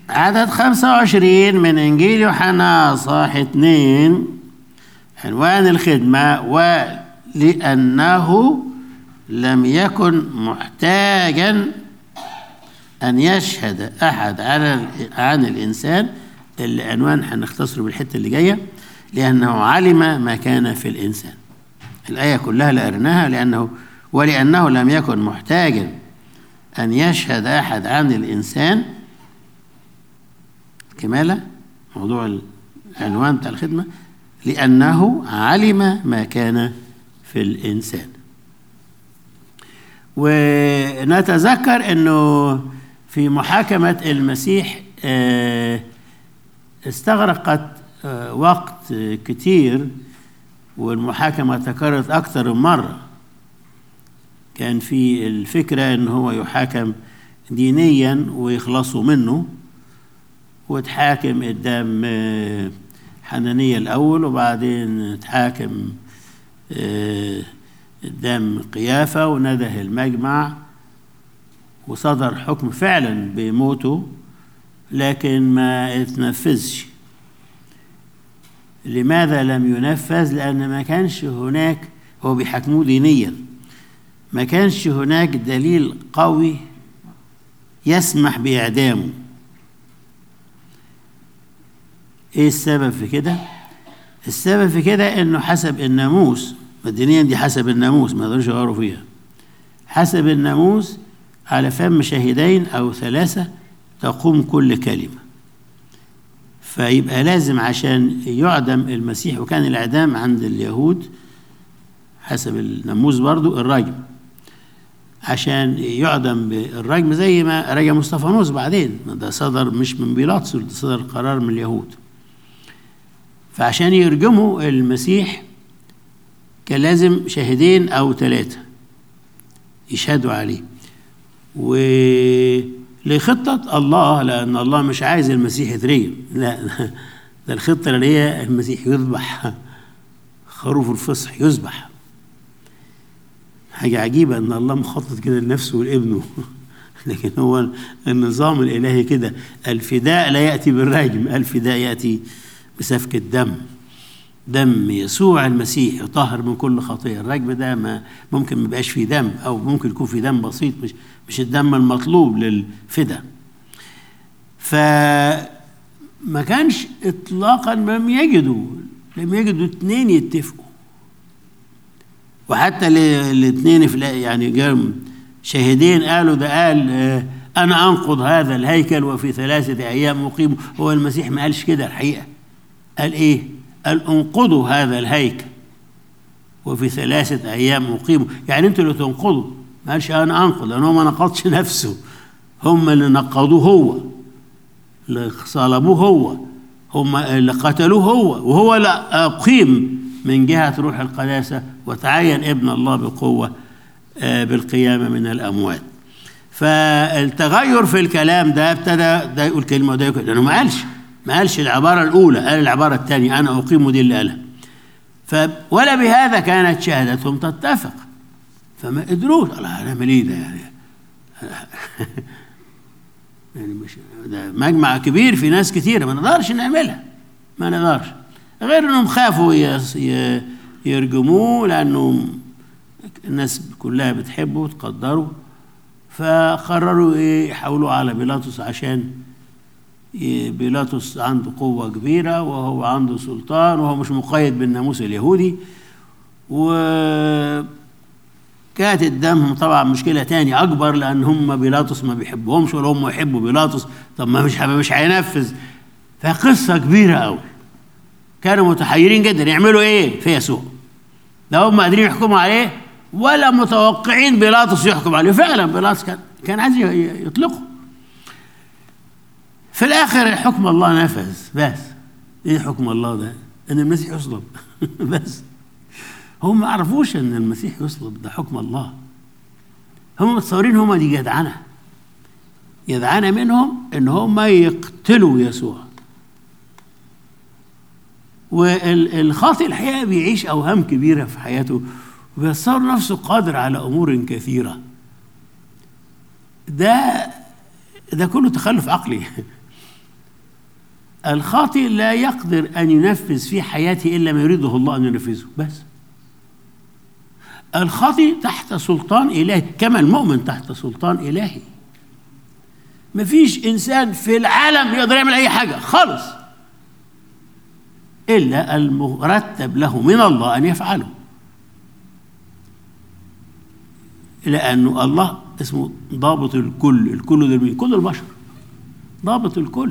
عدد 25 من إنجيل يوحنا صح 2 عنوان الخدمة ولأنه لم يكن محتاجا أن يشهد أحد على عن الإنسان العنوان هنختصره بالحتة اللي جاية لأنه علم ما كان في الإنسان الآية كلها اللي قريناها لأنه ولأنه لم يكن محتاجا أن يشهد أحد عن الإنسان كمالة موضوع العنوان بتاع الخدمة لأنه علم ما كان في الإنسان ونتذكر أنه في محاكمة المسيح استغرقت وقت كتير والمحاكمة تكررت أكثر من مرة كان في الفكرة أن هو يحاكم دينيا ويخلصوا منه وتحاكم قدام حنانية الأول وبعدين تحاكم قدام قيافة ونده المجمع وصدر حكم فعلا بموته لكن ما اتنفذش لماذا لم ينفذ لأن ما كانش هناك هو بيحاكموه دينيا ما كانش هناك دليل قوي يسمح بإعدامه ايه السبب في كده السبب في كده انه حسب الناموس الدينيا دي حسب الناموس ما يقدروش يغيروا فيها حسب الناموس على فم شاهدين او ثلاثه تقوم كل كلمه فيبقى لازم عشان يعدم المسيح وكان الاعدام عند اليهود حسب الناموس برضو الرجم عشان يعدم بالرجم زي ما رجم مصطفانوس بعدين ده صدر مش من بيلاطس ده صدر قرار من اليهود فعشان يرجموا المسيح كان لازم شاهدين او ثلاثه يشهدوا عليه ولخطة الله لأن الله مش عايز المسيح يترجم لا ده الخطة اللي هي المسيح يذبح خروف الفصح يذبح حاجة عجيبة أن الله مخطط كده لنفسه ولابنه لكن هو النظام الإلهي كده الفداء لا يأتي بالرجم الفداء يأتي بسفك الدم دم يسوع المسيح يطهر من كل خطيه الرجم ده ما ممكن ما يبقاش فيه دم او ممكن يكون فيه دم بسيط مش مش الدم المطلوب للفدا فما كانش اطلاقا لم يجدوا لم يجدوا اثنين يتفقوا وحتى الاثنين في يعني جم شاهدين قالوا ده قال انا انقض هذا الهيكل وفي ثلاثه ايام اقيمه هو المسيح ما قالش كده الحقيقه قال ايه قال انقضوا هذا الهيكل وفي ثلاثة أيام أقيموا يعني أنتوا اللي تنقضوا ما قالش أنا أنقض لأن هو ما نقضش نفسه هم اللي نقضوه هو اللي صلبوه هو هم اللي قتلوه هو وهو لا أقيم من جهة روح القداسة وتعين ابن الله بقوة بالقيامة من الأموات فالتغير في الكلام ده ابتدى ده يقول كلمة وده يقول لأنه ما قالش ما قالش العبارة الأولى قال العبارة الثانية أنا أقيم دي اللي قالها ف ولا بهذا كانت شهادتهم تتفق فما قدروش الله هنعمل ايه ده يعني يعني مش ده مجمع كبير في ناس كتيرة ما نقدرش نعملها ما نقدرش غير انهم خافوا يرجموه لانه الناس كلها بتحبه وتقدره فقرروا ايه يحاولوا على بيلاطس عشان بيلاطس عنده قوة كبيرة وهو عنده سلطان وهو مش مقيد بالناموس اليهودي و كانت قدامهم طبعا مشكلة تانية أكبر لأن هم بيلاطس ما بيحبهمش ولا هم يحبوا بيلاطس طب ما مش مش هينفذ فقصة كبيرة أوي كانوا متحيرين جدا يعملوا إيه في يسوع لا هم قادرين يحكموا عليه ولا متوقعين بيلاطس يحكم عليه فعلا بيلاطس كان كان عايز يطلقه في الاخر حكم الله نفذ بس ايه حكم الله ده ان المسيح يصلب بس هم ما عرفوش ان المسيح يصلب ده حكم الله هم متصورين هم دي جدعنه جدعنه منهم ان هم يقتلوا يسوع والخاطئ الحقيقه بيعيش اوهام كبيره في حياته وبيتصور نفسه قادر على امور كثيره ده ده كله تخلف عقلي الخاطئ لا يقدر أن ينفذ في حياته إلا ما يريده الله أن ينفذه بس الخاطئ تحت سلطان إلهي كما المؤمن تحت سلطان إلهي مفيش إنسان في العالم يقدر يعمل أي حاجة خالص إلا المرتب له من الله أن يفعله لأنه الله اسمه ضابط الكل الكل ده مين؟ كل البشر ضابط الكل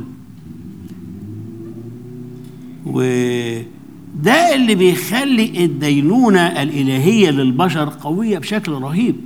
وده اللي بيخلي الدينونة الإلهية للبشر قوية بشكل رهيب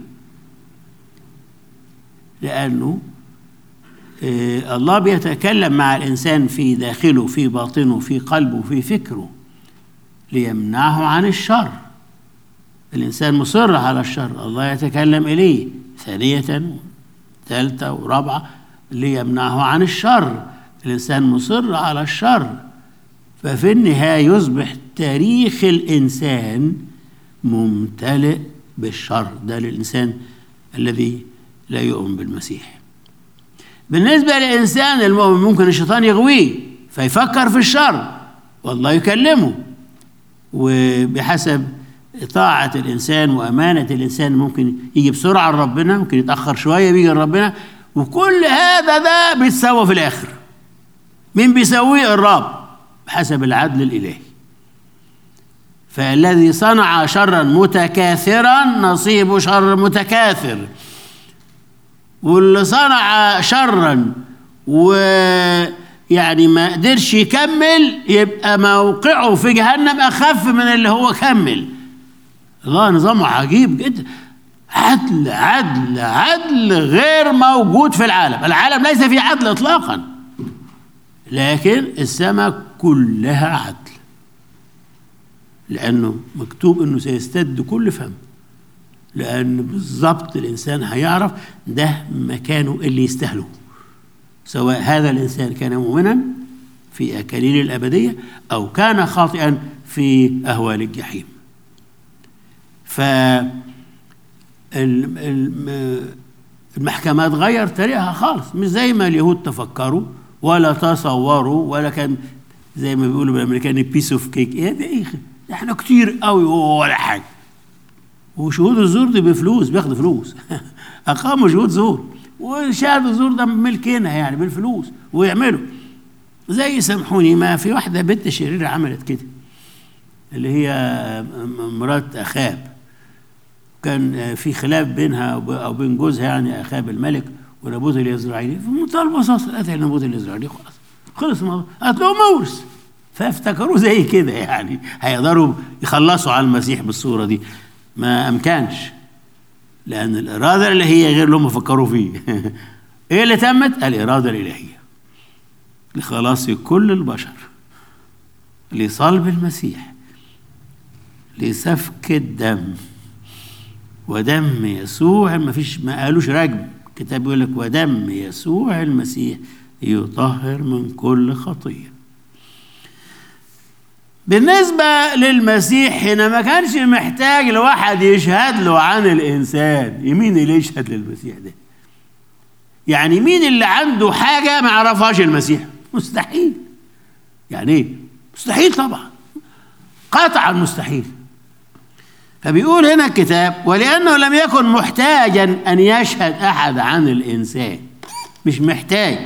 لأنه آه، الله بيتكلم مع الإنسان في داخله في باطنه في قلبه في فكره ليمنعه عن الشر الإنسان مصر على الشر الله يتكلم إليه ثانية ثالثة ورابعة ليمنعه عن الشر الإنسان مصر على الشر ففي النهاية يصبح تاريخ الإنسان ممتلئ بالشر ده للإنسان الذي لا يؤمن بالمسيح بالنسبة للإنسان المؤمن ممكن الشيطان يغويه فيفكر في الشر والله يكلمه وبحسب طاعة الإنسان وأمانة الإنسان ممكن يجي بسرعة لربنا ممكن يتأخر شوية بيجي لربنا وكل هذا ده بيتسوى في الآخر مين بيسويه الرب بحسب العدل الإلهي فالذي صنع شرا متكاثرا نصيبه شر متكاثر واللي صنع شرا ويعني ما قدرش يكمل يبقى موقعه في جهنم أخف من اللي هو كمل الله نظامه عجيب جدا عدل عدل عدل غير موجود في العالم العالم ليس فيه عدل اطلاقا لكن السماء كلها عدل لانه مكتوب انه سيستد كل فم لان بالظبط الانسان هيعرف ده مكانه اللي يستاهله سواء هذا الانسان كان مؤمنا في اكاليل الابديه او كان خاطئا في اهوال الجحيم ف ال- ال- المحكمات غير طريقها خالص مش زي ما اليهود تفكروا ولا تصوروا ولا كان زي ما بيقولوا بالامريكان بيس اوف كيك ايه ده ايه ده احنا كتير قوي ولا حاجه وشهود الزور دي بفلوس بياخدوا فلوس اقاموا شهود زور وشهاد الزور ده ملكنا يعني بالفلوس ويعملوا زي سامحوني ما في واحده بنت شريره عملت كده اللي هي مرات اخاب كان في خلاف بينها وب- او بين جوزها يعني اخاب الملك ونبوت اليزرعيلي في منتهى البساطه قتل نبوت اليزرعيلي خلاص خلص الموضوع قالت له مورس فافتكروه زي كده يعني هيقدروا يخلصوا على المسيح بالصوره دي ما امكنش لان الاراده اللي هي غير اللي هم فكروا فيه ايه اللي تمت الاراده الالهيه لخلاص كل البشر لصلب المسيح لسفك الدم ودم يسوع ما فيش ما قالوش رجم الكتاب بيقول لك ودم يسوع المسيح يطهر من كل خطيه بالنسبة للمسيح هنا ما كانش محتاج لواحد يشهد له عن الإنسان مين اللي يشهد للمسيح ده يعني مين اللي عنده حاجة ما يعرفهاش المسيح مستحيل يعني ايه مستحيل طبعا قطعا مستحيل فبيقول هنا الكتاب ولأنه لم يكن محتاجا أن يشهد أحد عن الإنسان مش محتاج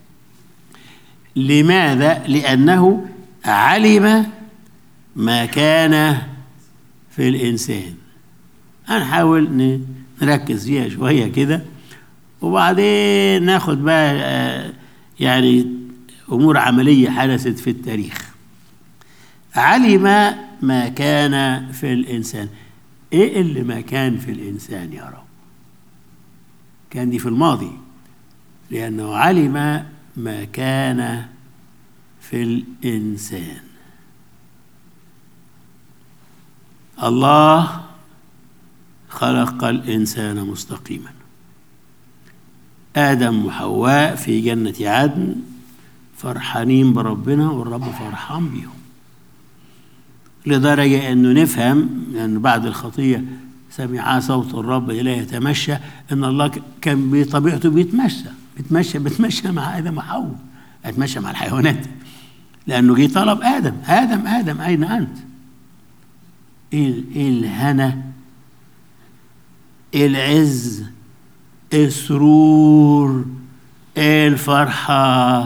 لماذا؟ لأنه علم ما كان في الإنسان هنحاول ن- نركز فيها شوية كده وبعدين ناخد بقى آه، يعني أمور عملية حدثت في التاريخ علم ما كان في الإنسان إيه اللي ما كان في الإنسان يا رب كان دي في الماضي لأنه علم ما كان في الإنسان الله خلق الإنسان مستقيما آدم وحواء في جنة عدن فرحانين بربنا والرب فرحان بيهم لدرجة أنه نفهم أن يعني بعد الخطية سمع صوت الرب إليه يتمشى أن الله ك- كان بطبيعته بيتمشى بيتمشى بيتمشى مع آدم وحواء يتمشى مع الحيوانات لأنه جه طلب آدم آدم آدم أين أنت إيه إيه الهنا إيه العز إيه السرور إيه الفرحة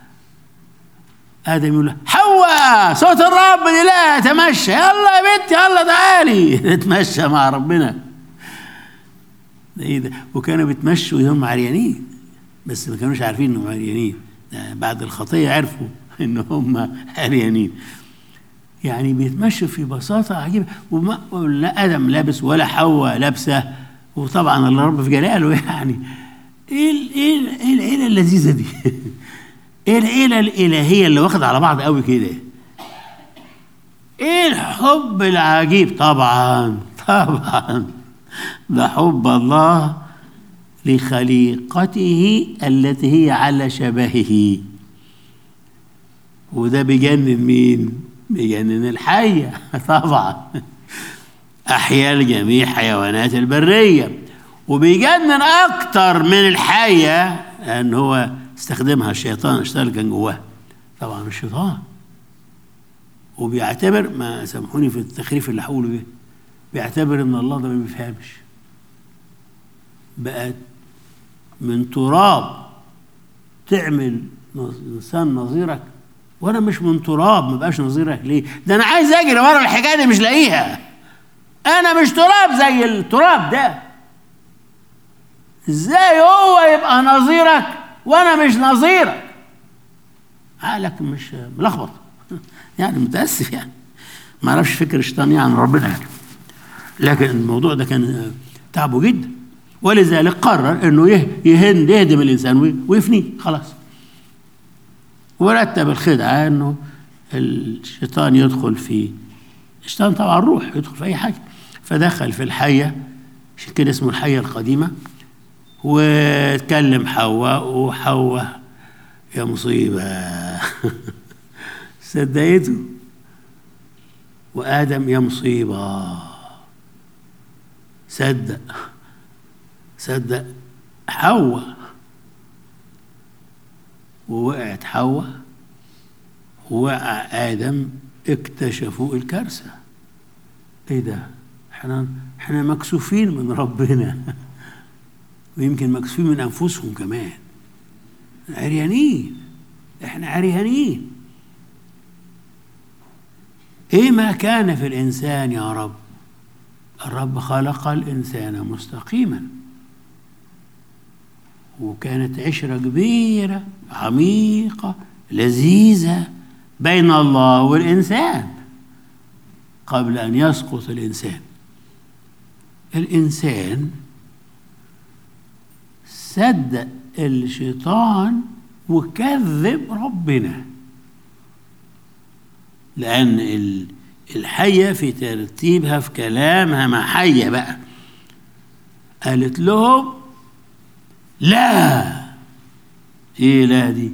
آدم يقول له حواء صوت الرب لا تمشى يلا يا بنتي يلا تعالي نتمشى مع ربنا ده ايه ده وكانوا بيتمشوا وهم عريانين بس ما كانوش عارفين انهم عريانين ده بعد الخطيه عرفوا ان هم عريانين يعني بيتمشوا في بساطه عجيبه وما لا ادم لابس ولا حواء لابسه وطبعا الله رب في جلاله يعني ايه ال- ايه ال- ايه العيله اللذيذه دي ايه العيله الالهيه اللي واخده على بعض قوي كده ايه الحب العجيب طبعا طبعا ده حب الله لخليقته التي هي على شبهه وده بيجنن مين بيجنن الحية طبعا أحيا الجميع حيوانات البرية وبيجنن أكتر من الحية أن هو استخدمها الشيطان الشيطان اللي كان جواه طبعا الشيطان وبيعتبر ما سامحوني في التخريف اللي هقوله ده بيعتبر ان الله ده ما بيفهمش بقت من تراب تعمل انسان نظيرك وانا مش من تراب ما بقاش نظيرك ليه ده انا عايز اجري ورا الحكايه دي مش لاقيها انا مش تراب زي التراب ده ازاي هو يبقى نظيرك وانا مش نظيرك عقلك مش ملخبط يعني متاسف يعني ما اعرفش فكر الشيطان عن ربنا يعني لكن الموضوع ده كان تعبه جدا ولذلك قرر انه يهن يهدم الانسان ويفنيه خلاص ورتب الخدعه انه الشيطان يدخل في الشيطان طبعا روح يدخل في اي حاجه فدخل في الحيه عشان كده اسمه الحيه القديمه وتكلم حواء وحواء يا مصيبه صدقته وادم يا مصيبه صدق صدق حواء ووقعت حواء ووقع ادم اكتشفوا الكارثه ايه ده احنا احنا مكسوفين من ربنا ويمكن مكسوفين من انفسهم كمان عريانين احنا عريانين ايه ما كان في الانسان يا رب الرب خلق الانسان مستقيما وكانت عشره كبيره عميقه لذيذه بين الله والانسان قبل ان يسقط الانسان الانسان صدق الشيطان وكذب ربنا لأن الحية في ترتيبها في كلامها مع حية بقى قالت لهم لا ايه لا دي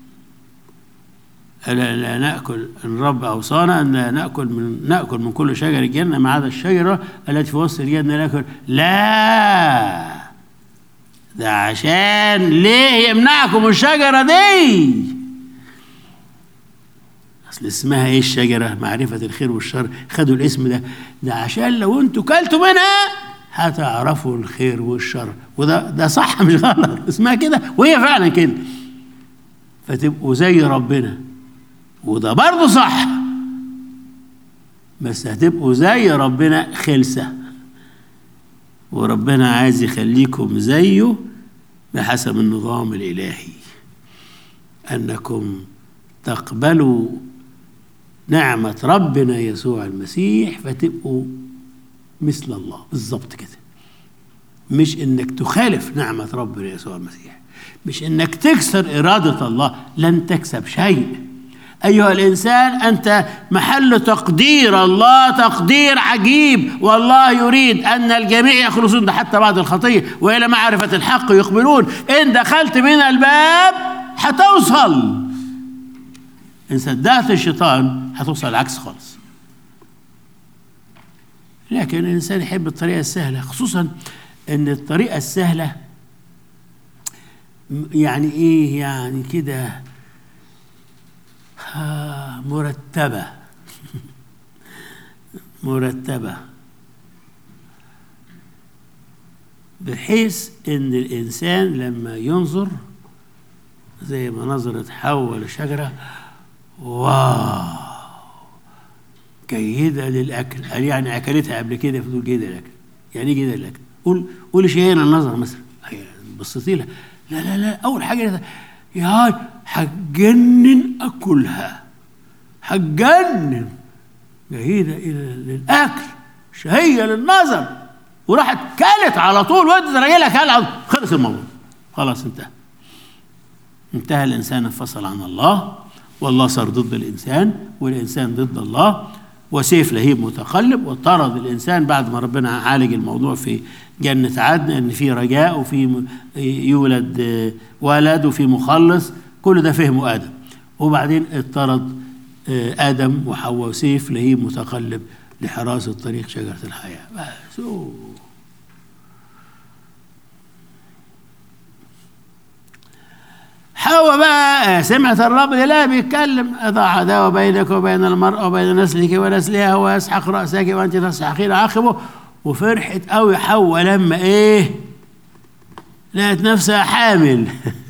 ألا لا نأكل الرب أوصانا أن لا نأكل من نأكل من كل شجر الجنة ما عدا الشجرة التي في وسط الجنة نأكل لا ده عشان ليه يمنعكم الشجرة دي اصل اسمها ايه الشجره معرفه الخير والشر خدوا الاسم ده ده عشان لو انتوا كلتوا منها هتعرفوا الخير والشر وده ده صح مش غلط اسمها كده وهي فعلا كده فتبقوا زي ربنا وده برضه صح بس هتبقوا زي ربنا خلسه وربنا عايز يخليكم زيه بحسب النظام الالهي انكم تقبلوا نعمة ربنا يسوع المسيح فتبقوا مثل الله بالظبط كده مش انك تخالف نعمة ربنا يسوع المسيح مش انك تكسر إرادة الله لن تكسب شيء أيها الإنسان أنت محل تقدير الله تقدير عجيب والله يريد أن الجميع يخلصون ده حتى بعد الخطية وإلى معرفة الحق يقبلون إن دخلت من الباب هتوصل إن صدقت الشيطان هتوصل العكس خالص لكن الإنسان يحب الطريقة السهلة خصوصا إن الطريقة السهلة يعني إيه يعني كده مرتبة مرتبة بحيث ان الانسان لما ينظر زي ما نظرت حواء لشجرة واو جيدة للأكل قال يعني أكلتها قبل كده فتقول جيدة للأكل يعني إيه جيدة للأكل قول قول شيئا النظر مثلا هي بصيتي لها لا لا لا أول حاجة يا هتجنن أكلها هتجنن جيدة إلى للأكل شهية للنظر وراحت كلت على طول ودت راجلها كل خلص الموضوع خلاص انتهى انتهى الإنسان انفصل عن الله والله صار ضد الإنسان والإنسان ضد الله وسيف لهيب متقلب وطرد الإنسان بعد ما ربنا عالج الموضوع في جنة عدن إن في رجاء وفي يولد ولد وفي مخلص كل ده فهمه آدم وبعدين اطرد آدم وحواء وسيف لهيب متقلب لحراسة طريق شجرة الحياة بس أوه. حواء بقى سمعت الرب لا بيتكلم أضع عداوة بينك وبين المرأة وبين نسلك ونسلها ويسحق رأسك وأنت تسحقين عقبه وفرحت قوي حواء لما إيه لقت نفسها حامل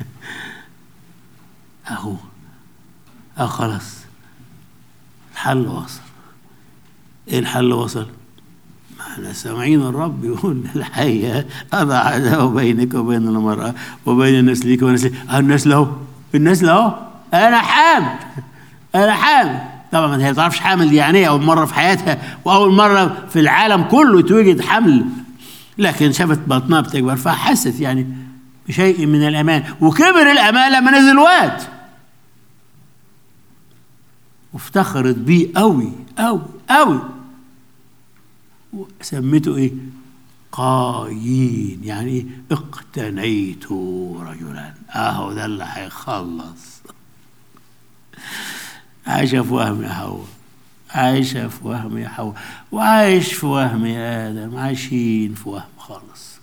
أهو أه خلاص الحل وصل إيه الحل وصل؟ احنا سامعين الرب يقول الحية أضع عداوة بينك وبين المرأة وبين نسلك ونسلك النسل أهو النسل أهو أنا حامل أنا حامل طبعا هي ما تعرفش حامل دي يعني أول مرة في حياتها وأول مرة في العالم كله توجد حمل لكن شافت بطنها بتكبر فحست يعني بشيء من الأمان وكبر الأمان لما نزل واد وافتخرت بيه قوي قوي قوي سميته ايه قايين يعني ايه اقتنيت رجلا اهو ده اللي هيخلص عايشة في وهم يا حواء عايشة في وهم يا حواء وعايش في وهم يا آدم عايشين في وهم خالص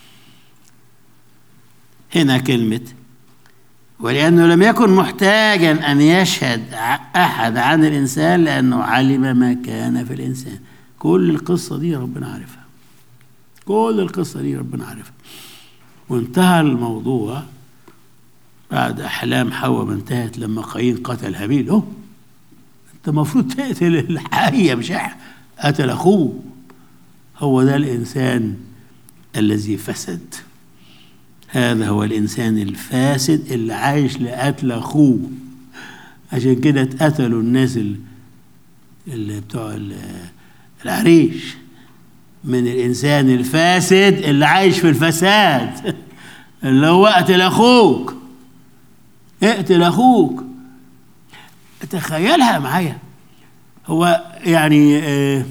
هنا كلمة ولأنه لم يكن محتاجا أن يشهد أحد عن الإنسان لأنه علم ما كان في الإنسان كل القصة دي ربنا عارفها كل القصة دي ربنا عارفها وانتهى الموضوع بعد أحلام حواء ما انتهت لما قايين قتل هابيل أوه أنت المفروض تقتل الحية مش قتل أخوه هو ده الإنسان الذي فسد هذا هو الإنسان الفاسد اللي عايش لقتل أخوه عشان كده اتقتلوا الناس اللي بتوع العريش من الإنسان الفاسد اللي عايش في الفساد اللي هو اقتل أخوك اقتل أخوك تخيلها معايا هو يعني آه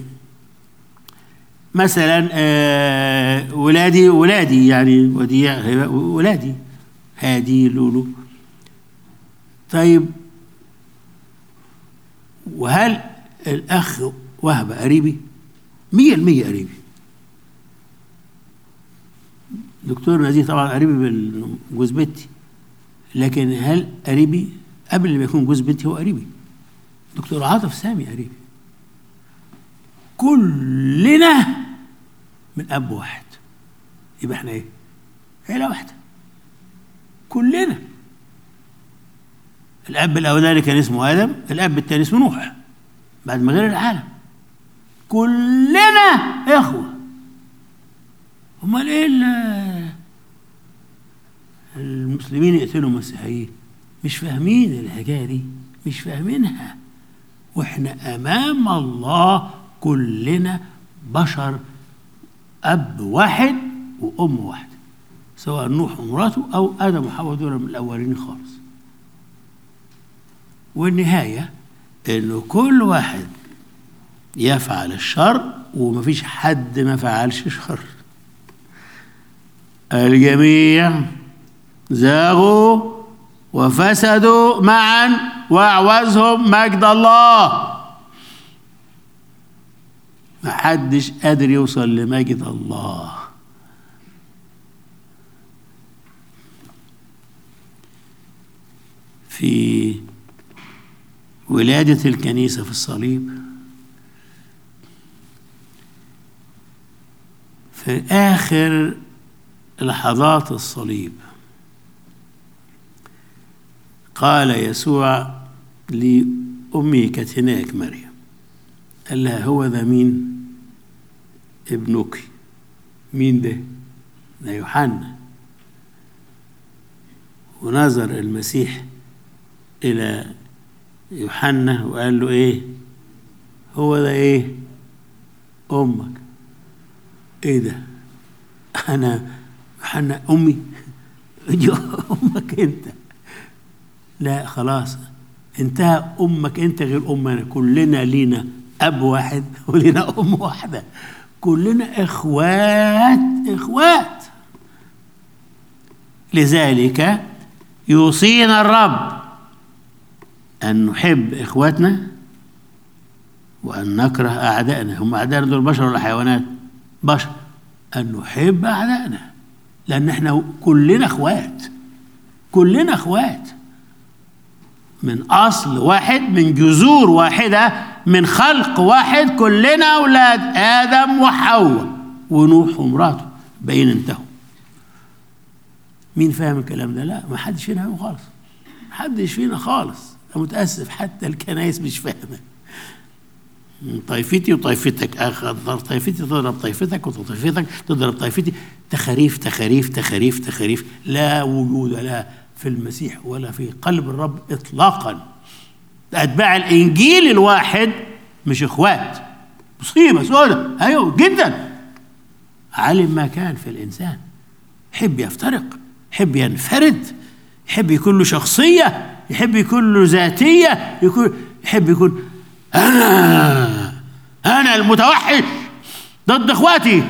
مثلا آه ولادي ولادي يعني وديع ولادي هادي لولو طيب وهل الأخ وهب قريبي مية المية قريبي دكتور نزيه طبعا قريبي بالجوز بنتي لكن هل قريبي قبل ما يكون جوز بنتي هو قريبي دكتور عاطف سامي قريبي كلنا من اب واحد يبقى احنا ايه عيله واحده كلنا الاب الاولاني كان اسمه ادم الاب الثاني اسمه نوح بعد ما غير العالم كلنا اخوه امال ايه المسلمين يقتلوا المسيحيين مش فاهمين الحكايه دي مش فاهمينها واحنا امام الله كلنا بشر اب واحد وام واحده سواء نوح ومراته او ادم وحواء دول من الاولين خالص والنهايه انه كل واحد يفعل الشر ومفيش حد ما فعلش شر الجميع زاغوا وفسدوا معا واعوزهم مجد الله ما حدش قادر يوصل لمجد الله في ولادة الكنيسة في الصليب في آخر لحظات الصليب قال يسوع لأمي كانت هناك مريم قال لها هو ذا مين ابنك مين ده ده يوحنا ونظر المسيح إلى يوحنا وقال له إيه هو ده إيه أمك إيه ده أنا يوحنا أمي دي أمك أنت لا خلاص انتهى أمك أنت غير أمنا كلنا لينا أب واحد ولينا أم واحدة كلنا إخوات إخوات لذلك يوصينا الرب أن نحب إخواتنا وأن نكره أعدائنا هم أعدائنا دول بشر ولا حيوانات بشر أن نحب أعدائنا لأن احنا كلنا إخوات كلنا إخوات من أصل واحد من جذور واحدة من خلق واحد كلنا أولاد آدم وحواء ونوح ومراته بين انتهوا مين فاهم الكلام ده؟ لا ما حدش فينا فاهمه خالص ما حدش فينا خالص أنا متأسف حتى الكنايس مش فاهمة طائفتي وطائفتك أخذ طائفتي تضرب طائفتك وطائفتك تضرب طائفتي تخاريف تخاريف تخاريف تخاريف لا وجود لها في المسيح ولا في قلب الرب إطلاقا أتباع الإنجيل الواحد مش إخوات مصيبة سودة أيوه جدا علم ما كان في الإنسان يحب يفترق يحب ينفرد يحب يكون له شخصية يحب يكون له ذاتية يكون يحب يكون أنا أنا المتوحش ضد إخواتي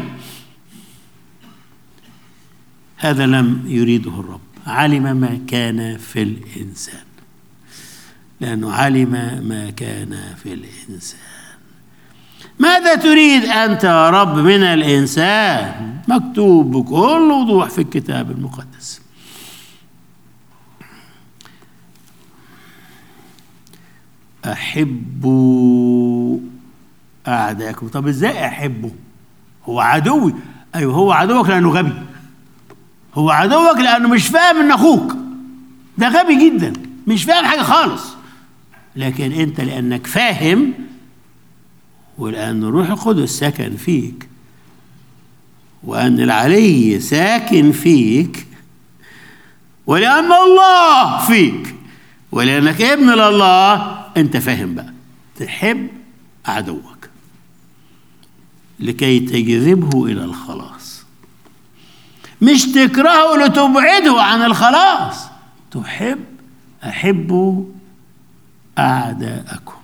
هذا لم يريده الرب علم ما كان في الإنسان لأنه علم ما كان في الإنسان ماذا تريد أنت يا رب من الإنسان مكتوب بكل وضوح في الكتاب المقدس أحبوا أعداءكم طب إزاي أحبه هو عدوي أيوه هو عدوك لأنه غبي هو عدوك لأنه مش فاهم إن أخوك ده غبي جدا مش فاهم حاجة خالص لكن أنت لأنك فاهم ولأن الروح القدس سكن فيك وأن العلي ساكن فيك ولأن الله فيك ولأنك ابن لله أنت فاهم بقى تحب عدوك لكي تجذبه إلى الخلاص مش تكرهه لتبعده عن الخلاص تحب أحبوا أعداءكم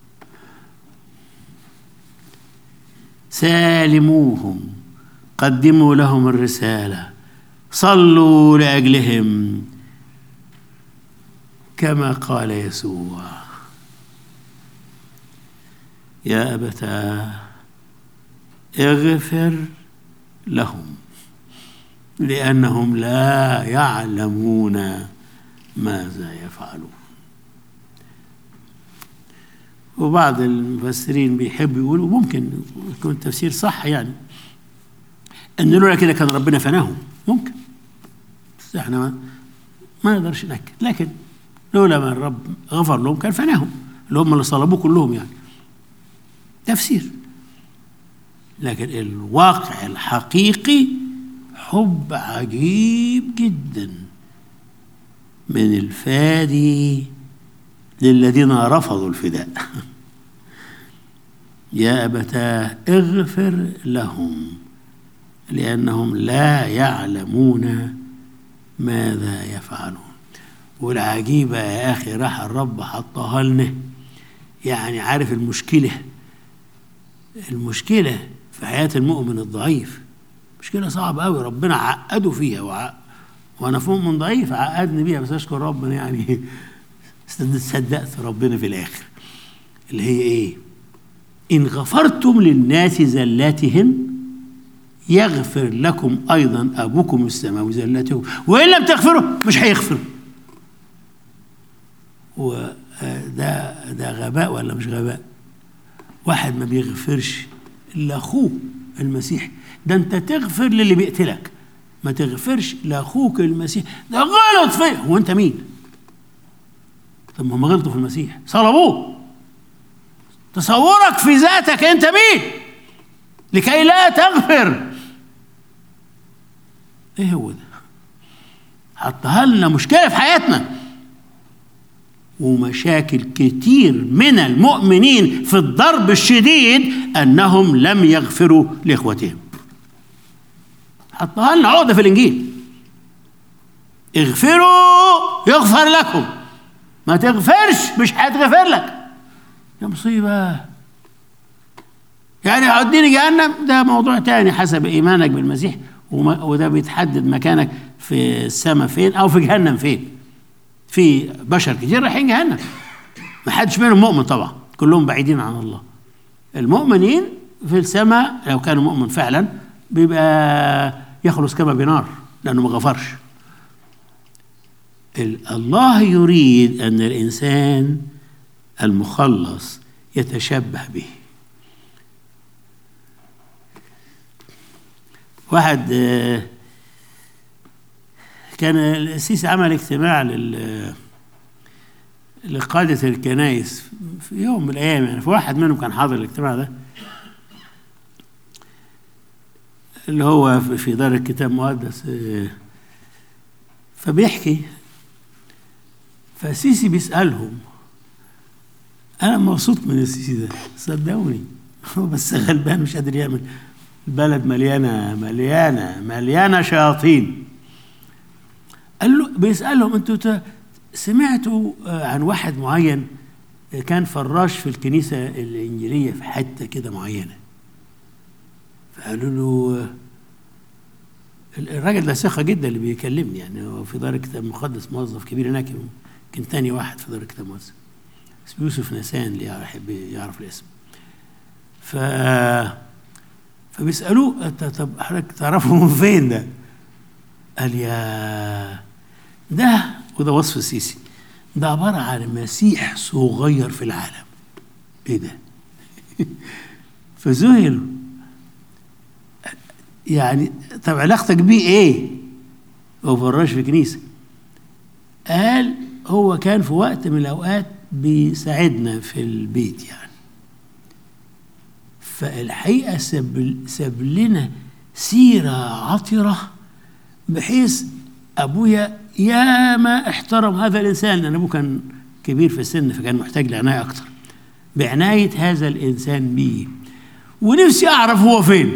سالموهم قدموا لهم الرسالة صلوا لأجلهم كما قال يسوع يا أبتاه اغفر لهم لأنهم لا يعلمون ماذا يفعلون وبعض المفسرين بيحبوا يقولوا ممكن يكون التفسير صح يعني ان لولا كده كان ربنا فناهم ممكن بس احنا ما, ما نقدرش ناكد لكن لولا ما الرب غفر لهم كان فناهم اللي هم اللي صلبوه كلهم يعني تفسير لكن الواقع الحقيقي حب عجيب جدا من الفادي للذين رفضوا الفداء يا أبتاه اغفر لهم لأنهم لا يعلمون ماذا يفعلون والعجيبة يا أخي راح الرب حطها لنا يعني عارف المشكلة المشكلة في حياة المؤمن الضعيف مشكلة صعبة أوي ربنا عقده فيها وع... وأنا في مؤمن ضعيف عقدني بيها بس أشكر ربنا يعني صدقت ربنا في الآخر اللي هي إيه؟ إن غفرتم للناس زلاتهم يغفر لكم أيضا أبوكم السماوي زلاتهم وإن لم تغفروا مش هيغفر آه، ده ده غباء ولا مش غباء واحد ما بيغفرش الا اخوه المسيح ده انت تغفر للي بيقتلك ما تغفرش لاخوك المسيح ده غلط فيه هو انت مين طب ما هم غلطوا في المسيح صلبوه تصورك في ذاتك انت مين لكي لا تغفر ايه هو ده حطها لنا مشكله في حياتنا ومشاكل كتير من المؤمنين في الضرب الشديد انهم لم يغفروا لاخوتهم حطها لنا عقده في الانجيل اغفروا يغفر لكم ما تغفرش مش هيتغفر لك يا مصيبه يعني هوديني جهنم ده موضوع تاني حسب ايمانك بالمسيح وما- وده بيتحدد مكانك في السماء فين او في جهنم فين في بشر كتير رايحين جهنم ما حدش منهم مؤمن طبعا كلهم بعيدين عن الله المؤمنين في السماء لو كانوا مؤمن فعلا بيبقى يخلص كما بنار لانه ما غفرش ال- الله يريد ان الانسان المخلص يتشبه به واحد آه، كان السيسي عمل اجتماع لل لقادة الكنائس في يوم من الأيام يعني فواحد منهم كان حاضر الاجتماع ده اللي هو في- في دار الكتاب المقدس آه، فبيحكي فالسيسي بيسألهم أنا مبسوط من السيسي ده صدقوني هو بس غلبان مش قادر يعمل البلد مليانة مليانة مليانة شياطين قال له بيسألهم انتوا ت- سمعتوا آه، عن واحد معين آه، كان فراش في الكنيسة الإنجيلية في حتة كده معينة فقالوا له آه، ال- الراجل ده ثقة جدا اللي بيكلمني يعني هو في دار الكتاب المقدس موظف كبير هناك يمكن تاني واحد في دار الكتاب المقدس اسمه يوسف نسان اللي يحب يعرف الاسم ف فبيسألوه "أنت طب حضرتك تعرفه من فين ده؟ قال يا ده وده وصف السيسي ده عبارة عن مسيح صغير في العالم ايه ده؟ فذهلوا يعني طب علاقتك بيه ايه؟ هو فراش في كنيسة قال هو كان في وقت من الأوقات بيساعدنا في البيت يعني فالحقيقة ساب, ساب لنا سيرة عطرة بحيث أبويا يا ما احترم هذا الإنسان لأن أبوه كان كبير في السن فكان محتاج لعناية أكتر بعناية هذا الإنسان بيه ونفسي أعرف هو فين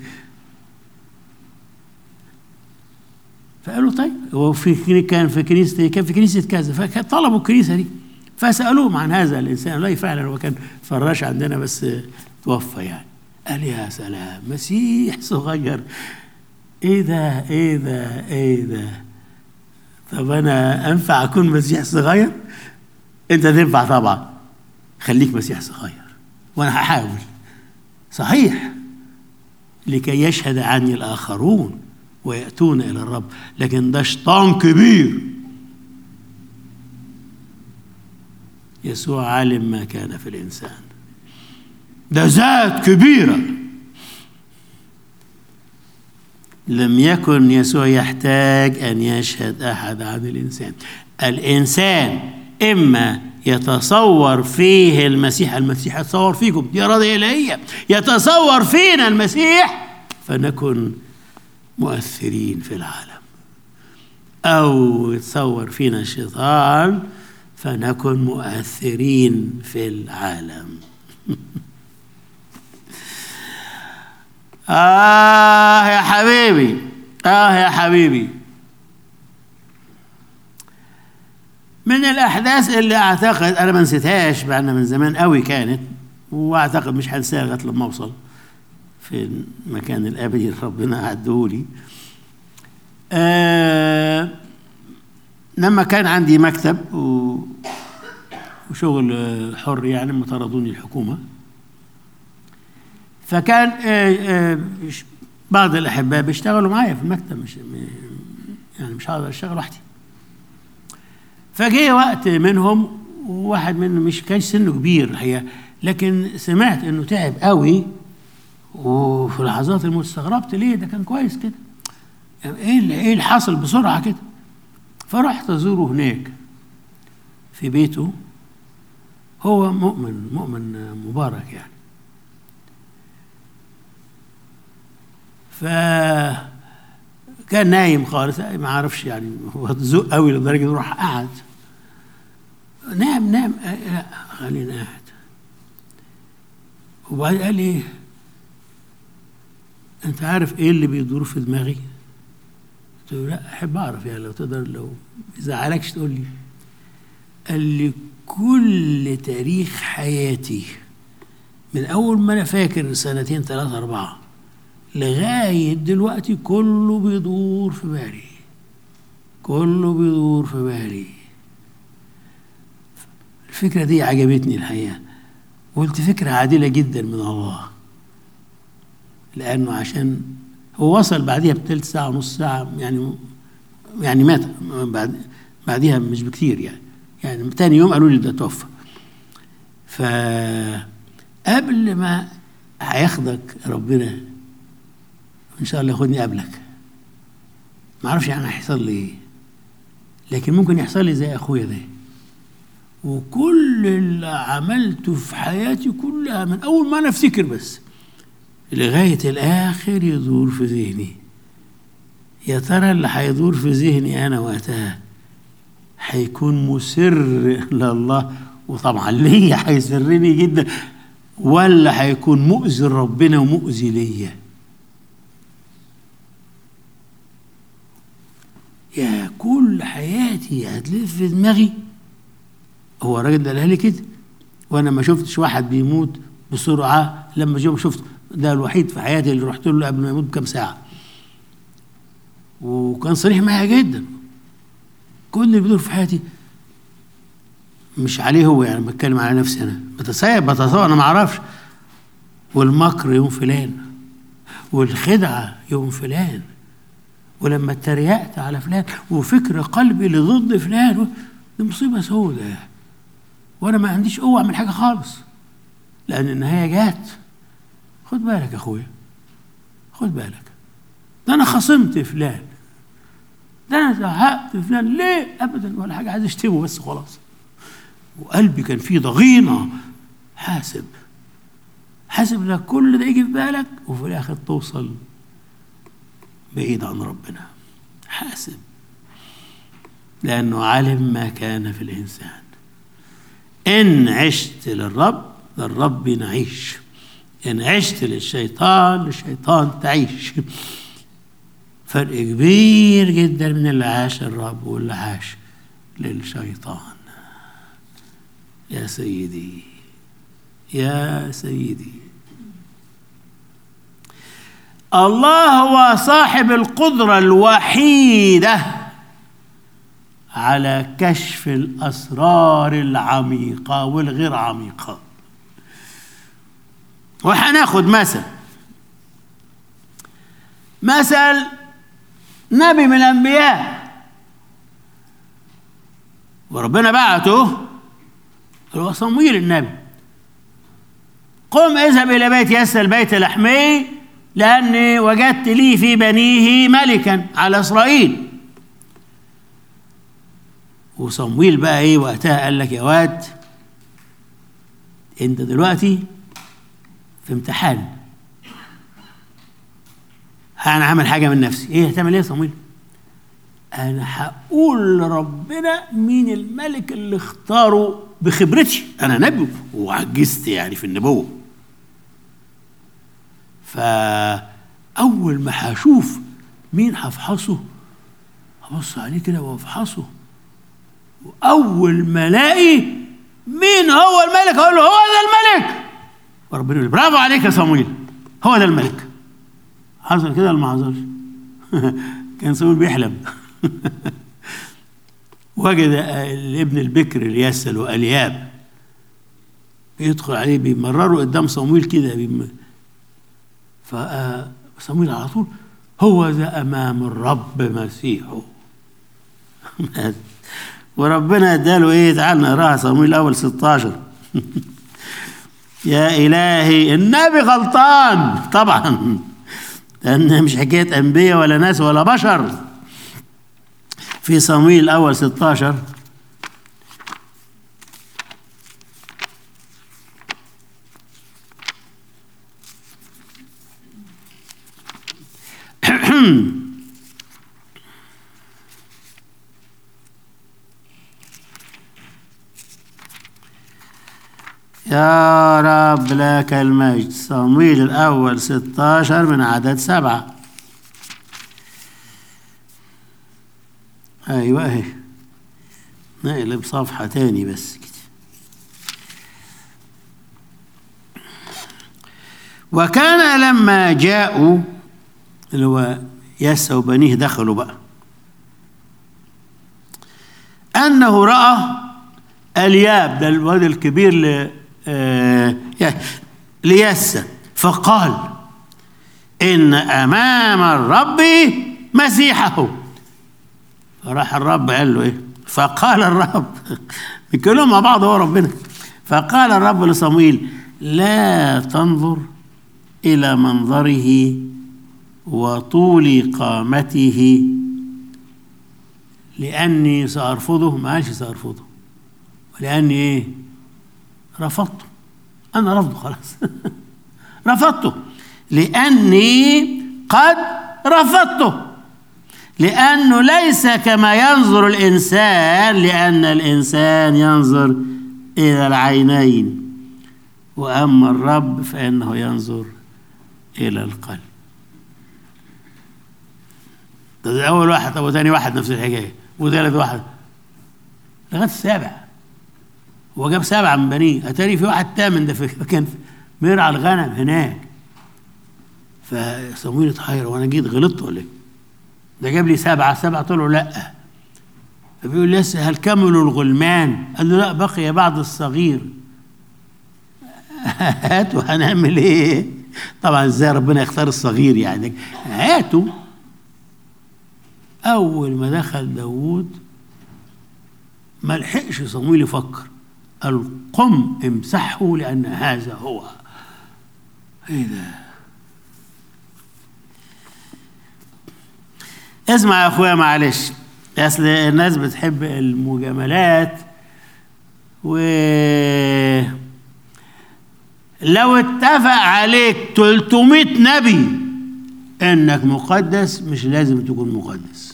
فقالوا طيب هو في كان في كنيسة كان في كنيسة كذا فطلبوا الكنيسة دي فسألوهم عن هذا الإنسان لا فعلا هو كان فراش عندنا بس توفى يعني قال يا سلام مسيح صغير ايه ده ايه ده ايه ده طب انا انفع اكون مسيح صغير انت تنفع طبعا خليك مسيح صغير وانا هحاول صحيح لكي يشهد عني الاخرون وياتون الى الرب لكن ده شيطان كبير يسوع علم ما كان في الانسان ده ذات كبيره لم يكن يسوع يحتاج ان يشهد احد عن الانسان الانسان اما يتصور فيه المسيح المسيح يتصور فيكم دي اراده الهيه يتصور فينا المسيح فنكن مؤثرين في العالم او يتصور فينا الشيطان فنكن مؤثرين في العالم آه يا حبيبي آه يا حبيبي من الأحداث اللي أعتقد أنا ما نسيتهاش مع من زمان قوي كانت وأعتقد مش هنساها لغاية لما أوصل في المكان الأبدي اللي ربنا عدهولي آه لما كان عندي مكتب و وشغل حر يعني لما طردوني الحكومه فكان بعض الاحباء بيشتغلوا معايا في المكتب مش يعني مش هقدر اشتغل وحدي فجه وقت منهم وواحد منه مش كان سنه كبير الحقيقه لكن سمعت انه تعب قوي وفي لحظات الموت استغربت ليه ده كان كويس كده يعني ايه اللي ايه اللي حصل بسرعه كده فرحت ازوره هناك في بيته هو مؤمن مؤمن مبارك يعني ف كان نايم خالص ما اعرفش يعني هو ذوق قوي لدرجه انه راح قعد نام نام لا خلينا قاعد وبعدين قال لي انت عارف ايه اللي بيدور في دماغي؟ قلت له لا احب اعرف يعني لو تقدر لو يزعلكش تقول لي قال لي كل تاريخ حياتي من اول ما انا فاكر سنتين ثلاثة أربعة لغاية دلوقتي كله بيدور في بالي كله بيدور في بالي الفكرة دي عجبتني الحقيقة قلت فكرة عادلة جدا من الله لأنه عشان هو وصل بعديها بثلث ساعة ونص ساعة يعني يعني مات بعد بعديها مش بكتير يعني يعني تاني يوم قالوا لي ده توفى فقبل ما هياخدك ربنا ان شاء الله ياخدني قبلك ما اعرفش يعني هيحصل لي ايه لكن ممكن يحصل لي زي اخويا ده وكل اللي عملته في حياتي كلها من اول ما انا افتكر بس لغايه الاخر يدور في ذهني يا ترى اللي هيدور في ذهني انا وقتها هيكون مسر لله وطبعا ليا هيسرني جدا ولا هيكون مؤذي لربنا ومؤذي ليا يا كل حياتي هتلف في دماغي هو الراجل ده قالها لي كده وانا ما شفتش واحد بيموت بسرعه لما جو شفت ده الوحيد في حياتي اللي رحت له قبل ما يموت بكام ساعه وكان صريح معايا جدا كل اللي بيدور في حياتي مش عليه هو يعني بتكلم على نفسي انا بتصيب بتصور انا ما اعرفش والمكر يوم فلان والخدعه يوم فلان ولما اتريقت على فلان وفكر قلبي اللي ضد فلان دي مصيبه سودة وانا ما عنديش قوه اعمل حاجه خالص لان النهايه جات خد بالك يا اخويا خد بالك ده انا خصمت فلان ده انا زهقت فلان ليه ابدا ولا حاجه عايز اشتمه بس خلاص وقلبي كان فيه ضغينه حاسب حاسب لك كل ده يجي في بالك وفي الاخر توصل بعيد عن ربنا حاسب لانه علم ما كان في الانسان ان عشت للرب للرب نعيش ان عشت للشيطان للشيطان تعيش فرق كبير جدا من اللي عاش الرب واللي عاش للشيطان يا سيدي يا سيدي الله هو صاحب القدرة الوحيدة على كشف الأسرار العميقة والغير عميقة وهناخد مثل مثل نبي من الأنبياء وربنا بعته هو صمويل النبي قم اذهب إلى بيت يسى البيت لحمي لأني وجدت لي في بنيه ملكا على إسرائيل وصمويل بقى إيه وقتها قال لك يا واد أنت دلوقتي في امتحان أنا عامل حاجة من نفسي إيه هتعمل إيه يا صمويل؟ أنا هقول لربنا مين الملك اللي اختاره بخبرتي أنا نبي وعجزت يعني في النبوة فأول ما هشوف مين هفحصه هبص عليه كده وافحصه وأول ما ألاقي مين هو الملك أقول له هو ده الملك وربنا يقول برافو عليك يا صمويل هو ده الملك حصل كده ولا ما حصلش؟ كان صمويل بيحلم وجد الابن البكر اليسل والياب بيدخل عليه بيمرروا قدام صمويل كده بيم... فصمويل على طول هو ذا امام الرب مسيحه وربنا اداله ايه تعال نقراها صمويل الاول 16 يا الهي النبي غلطان طبعا لان مش حكايه انبياء ولا ناس ولا بشر في صمويل الاول 16 يا رب لك المجد صمويل الأول 16 من عدد سبعة أيوة أهي نقلب صفحة تاني بس كده وكان لما جاءوا اللي هو يسى وبنيه دخلوا بقى أنه رأى الياب ده الواد الكبير ل آه ليسى فقال إن أمام الرب مسيحه فراح الرب قال له إيه فقال الرب بيتكلموا مع بعض هو ربنا فقال الرب لصمويل لا تنظر إلى منظره وطول قامته لأني سأرفضه ما قالش سأرفضه ولأني إيه رفضته أنا رفضه خلاص رفضته لأني قد رفضته لأنه ليس كما ينظر الإنسان لأن الإنسان ينظر إلى العينين وأما الرب فإنه ينظر إلى القلب ده أول واحد أو ثاني واحد نفس الحكاية وثالث واحد لغاية السابع هو جاب سبعة من بنيه أتاري في واحد تامن ده في كان مرعى الغنم هناك فصمويل اتحير وانا جيت غلطت ولا ايه؟ ده جاب لي سبعة سبعة طلعوا لا فبيقول لسه هل كملوا الغلمان؟ قال له لا بقي بعض الصغير هاتوا هنعمل ايه؟ طبعا ازاي ربنا يختار الصغير يعني هاتوا اول ما دخل داوود ما لحقش صمويل يفكر قال قم امسحه لان هذا هو ايه ده اسمع يا اخويا معلش اصل الناس بتحب المجاملات و لو اتفق عليك 300 نبي انك مقدس مش لازم تكون مقدس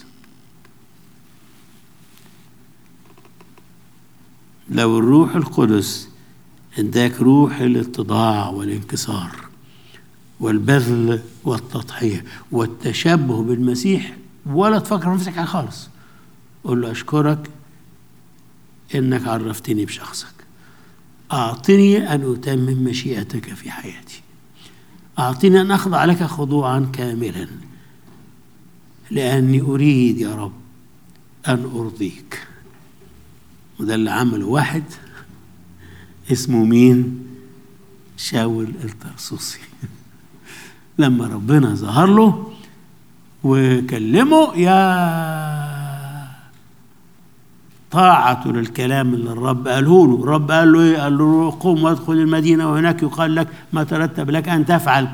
لو الروح القدس اداك روح الاتضاع والانكسار والبذل والتضحية والتشبه بالمسيح ولا تفكر نفسك حاجة خالص قول له أشكرك إنك عرفتني بشخصك أعطني أن أتمم مشيئتك في حياتي أعطني أن أخضع لك خضوعا كاملا لأني أريد يا رب أن أرضيك وده اللي عمله واحد اسمه مين شاول الطرسوسي لما ربنا ظهر له وكلمه يا طاعته للكلام اللي الرب قاله له الرب قال له ايه قال له قم وادخل المدينه وهناك يقال لك ما ترتب لك ان تفعل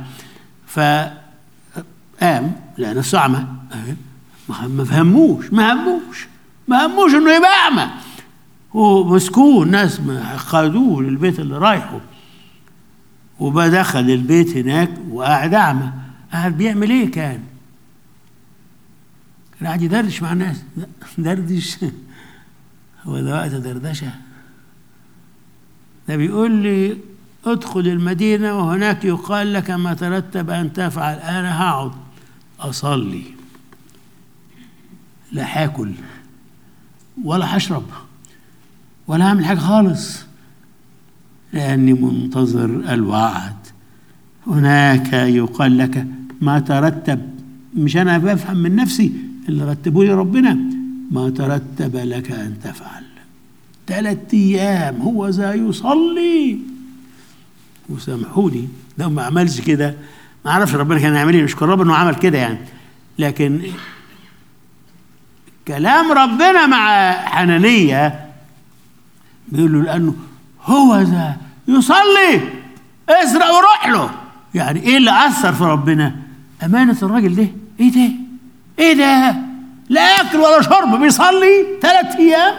فقام لقى نفسه اعمى ما فهموش ما هموش ما هموش انه يبقى اعمى ومسكوه الناس خدوه للبيت اللي رايحه وبقى دخل البيت هناك وقاعد اعمى قاعد بيعمل ايه كان؟ كان قاعد يدردش مع الناس دردش هو ده وقت دردشه ده بيقول لي ادخل المدينه وهناك يقال لك ما ترتب ان تفعل انا هقعد اصلي لا هاكل ولا هشرب ولا هعمل حاجه خالص لاني منتظر الوعد هناك يقال لك ما ترتب مش انا بفهم من نفسي اللي رتبه لي ربنا ما ترتب لك ان تفعل ثلاث ايام هو ذا يصلي وسامحوني لو ما عملش كده ما اعرفش ربنا كان يعمل ايه نشكر ربنا انه عمل كده يعني لكن كلام ربنا مع حنانية بيقول له لأنه هو ذا يصلي اسرع وروح له يعني ايه اللي أثر في ربنا أمانة الراجل ده ايه ده ايه ده لا ياكل ولا شرب بيصلي ثلاث ايام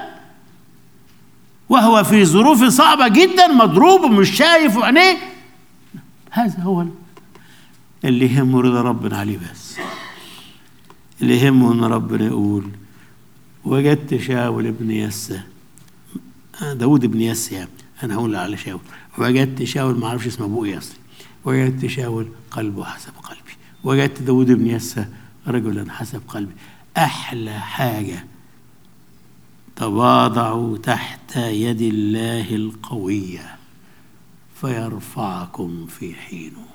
وهو في ظروف صعبة جدا مضروب ومش شايف عينيه هذا هو اللي يهمه رضا ربنا عليه بس اللي يهمه ان ربنا يقول وجدت شاول ابن يسى داود ابن يسى يعني انا هقول على شاول وجدت شاول ما اعرفش اسم ابوه ايه اصلي وجدت شاول قلبه حسب قلبي وجدت داود ابن يسى رجلا حسب قلبي احلى حاجه تواضعوا تحت يد الله القويه فيرفعكم في حينه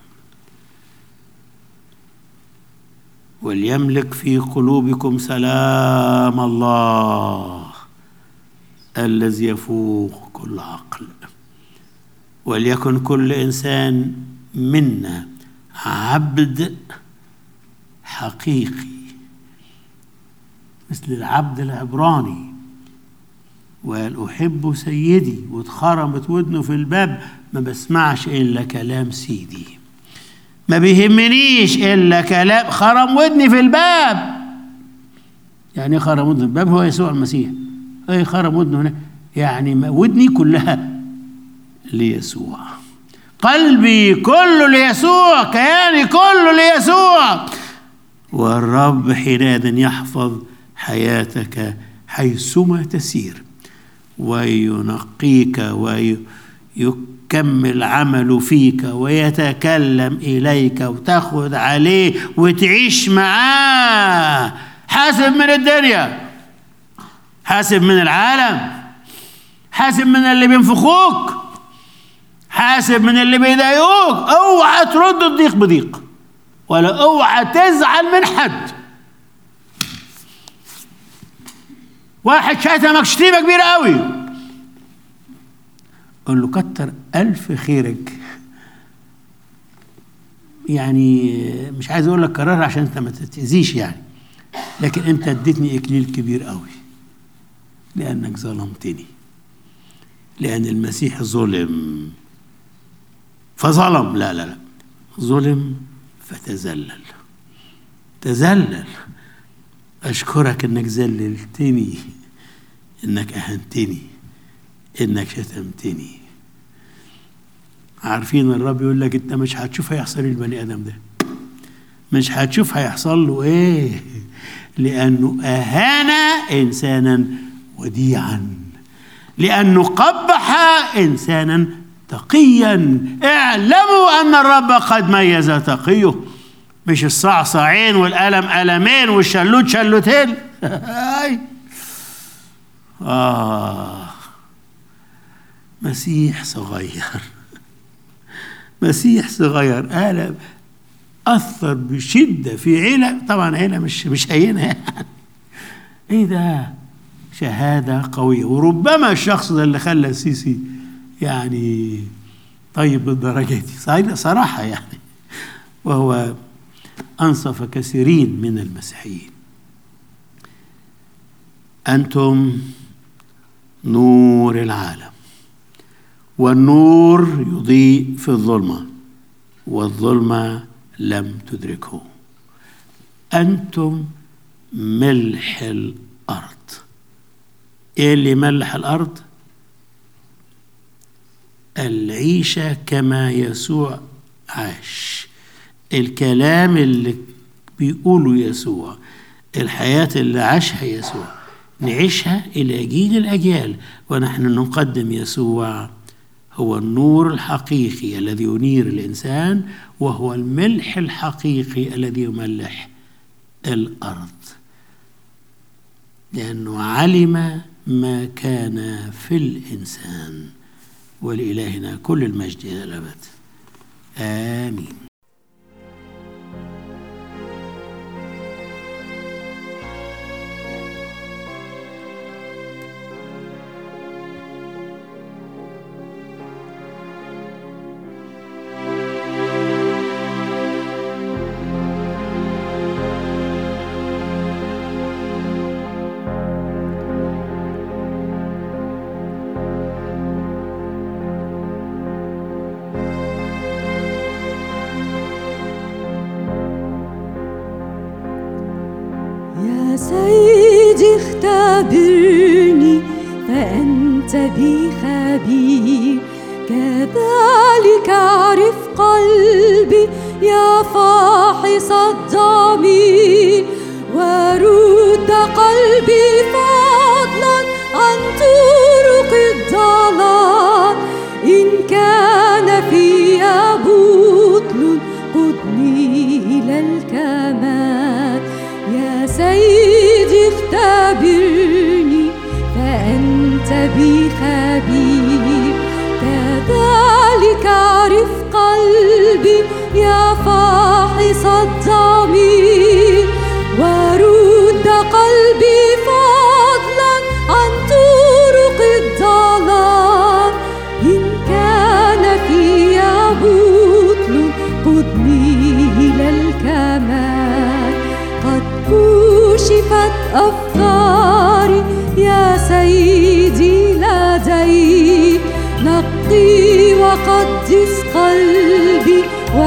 وليملك في قلوبكم سلام الله الذي يفوق كل عقل وليكن كل انسان منا عبد حقيقي مثل العبد العبراني وقال أحب سيدي واتخرمت ودنه في الباب ما بسمعش إلا كلام سيدي ما بيهمنيش إلا كلام خرم ودني في الباب يعني ايه خرم ودنه في الباب هو يسوع المسيح ايه خرم ودنه هنا يعني ودني كلها ليسوع قلبي كله ليسوع كياني كله ليسوع والرب حينئذ يحفظ حياتك حيثما تسير وينقيك ويكمل عمله فيك ويتكلم إليك وتاخد عليه وتعيش معاه حاسب من الدنيا حاسب من العالم حاسب من اللي بينفخوك حاسب من اللي بيضايقوك اوعى ترد الضيق بضيق ولا اوعى تزعل من حد واحد شتمك شتيمه كبيره قوي قول له كتر الف خيرك يعني مش عايز اقول لك كررها عشان انت ما تتاذيش يعني لكن انت اديتني اكليل كبير قوي لانك ظلمتني لان المسيح ظلم فظلم لا لا لا ظلم فتذلل تذلل أشكرك إنك ذللتني إنك أهنتني إنك شتمتني عارفين الرب يقول لك أنت مش هتشوف هيحصل البني آدم ده مش هتشوف هيحصل له إيه لأنه أهان إنسانا وديعا لأنه قبح إنسانا تقيا اعلموا أن الرب قد ميز تقيه مش الصعصعين والألم ألمين والشلوت شلوتين آه مسيح صغير مسيح صغير ألم أثر بشدة في عيلة طبعا عيلة مش مش هينة يعني إيه ده شهادة قوية وربما الشخص ده اللي خلى السيسي يعني طيب بالدرجة دي صراحة يعني وهو أنصف كثيرين من المسيحيين أنتم نور العالم والنور يضيء في الظلمة والظلمة لم تدركه أنتم ملح الأرض إيه اللي ملح الأرض؟ العيشة كما يسوع عاش الكلام اللي بيقوله يسوع الحياة اللي عاشها يسوع نعيشها إلى جيل الأجيال ونحن نقدم يسوع هو النور الحقيقي الذي ينير الإنسان وهو الملح الحقيقي الذي يملح الأرض لأنه علم ما كان في الإنسان ولإلهنا كل المجد إلى الأبد آمين أنت بي خبير كذلك عرف قلبي يا فاحص الضمير ورد قلبي فضلا عن طرق الضلال إن كان في بطل قدني إلى الكمال يا سيدي اختبرني فأنت بي خبير كذلك عرف قلبي يا فاحص الضمير ورد قلبي فضلا عن طرق الضلال إن كان في بطل قدني إلى الكمال قد كشفت أفكاري يا سيدي لديك نقي وقدس قلبي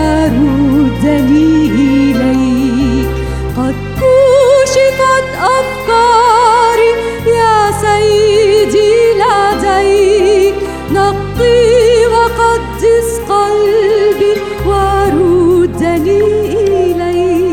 وردني إليك قد كشفت أفكاري يا سيدي لديك نقي وقدس قلبي وردني إليك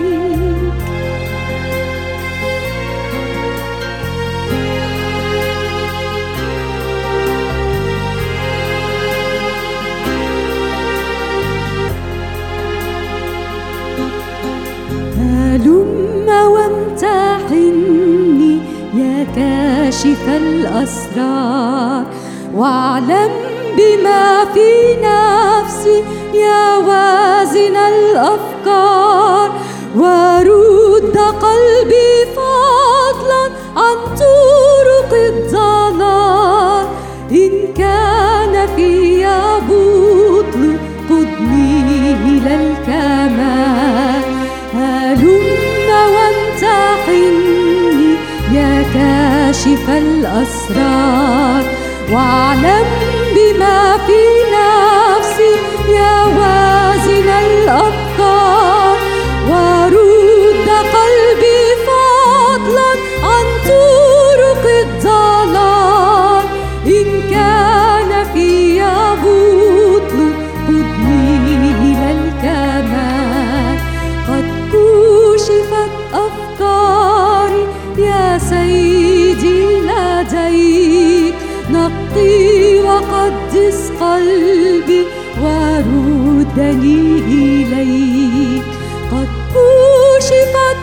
هلم وامتحني يا كاشف الأسرار واعلم بما في نفسي يا وازن الأفكار ورد قلبي فضلا عن طرق الضلال إن كان في بطل قدني إلى الكمال هلم وامتحني يا كاشف الأسرار واعلم بما في نفسي يا وازن الأفكار ورد قلبي فضلا عن طرق الضلال إن كان في بطل قدني إلى الكمال قد كشفت أفكاري يا سيدي لديك نقي وقدس قلبي وردني إليك قد كشفت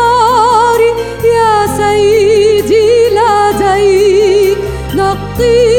أفكاري يا سيدي لديك نقي